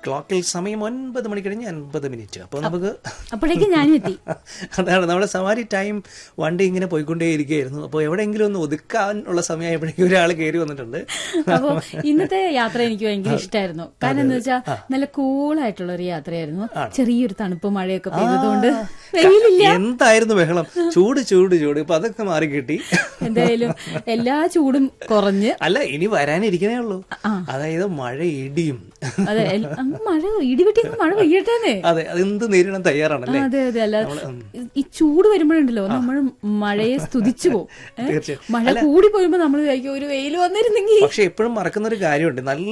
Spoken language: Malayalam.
ക്ലോക്കിൽ സമയം ഒൻപത് മണി കഴിഞ്ഞ് അൻപത് മിനിറ്റ് അപ്പോൾ നമുക്ക് അപ്പോഴേക്കും ഞാനും എത്തി അതാണ് നമ്മുടെ സവാരി ടൈം വണ്ടി ഇങ്ങനെ പോയിക്കൊണ്ടേയിരിക്കുകയായിരുന്നു അപ്പോൾ എവിടെയെങ്കിലും ഒന്ന് ഒതുക്കാനുള്ള സമയമായപ്പോഴേക്കും ഒരാൾ കയറി വന്നിട്ടുണ്ട് അപ്പൊ ഇന്നത്തെ യാത്ര എനിക്ക് ഭയങ്കര ഇഷ്ടമായിരുന്നു കാരണം എന്താ വെച്ചാൽ നല്ല കൂളായിട്ടുള്ള ഒരു യാത്രയായിരുന്നു ചെറിയൊരു തണുപ്പ് മഴയൊക്കെ പെയ്തതുകൊണ്ട് വെയിലില്ല എന്തായിരുന്നു ബഹളം ചൂട് ചൂട് ചൂട് ഇപ്പൊ അതൊക്കെ മാറി കിട്ടി എന്തായാലും എല്ലാ ചൂടും കുറഞ്ഞ് അല്ല ഇനി വരാനിരിക്കണേ ഉള്ളൂ അതായത് മഴ ഇടിയും അതെ എൽ- അങ്ങ് മഴ ഇടിവെട്ടി അങ്ങ് മഴ പെയ്യട്ടേന്നേ അതെ അതെന്ത് നേരിടാൻ തയ്യാറാണല്ലേ അതെ അതെ അല്ല ഈ ചൂട് വരുമ്പോഴുണ്ടല്ലോ നമ്മൾ മഴയെ സ്തുതിച്ചു പോകും ഏ? തീർച്ചയായും. മഴ കൂടി പോരുമ്പോ നമ്മൾ വിചാരിക്കും ഒരു വെയിൽ വന്നിരുന്നെങ്കിൽ പക്ഷെ എപ്പോഴും മറക്കുന്ന ഒരു കാര്യമുണ്ട് നല്ല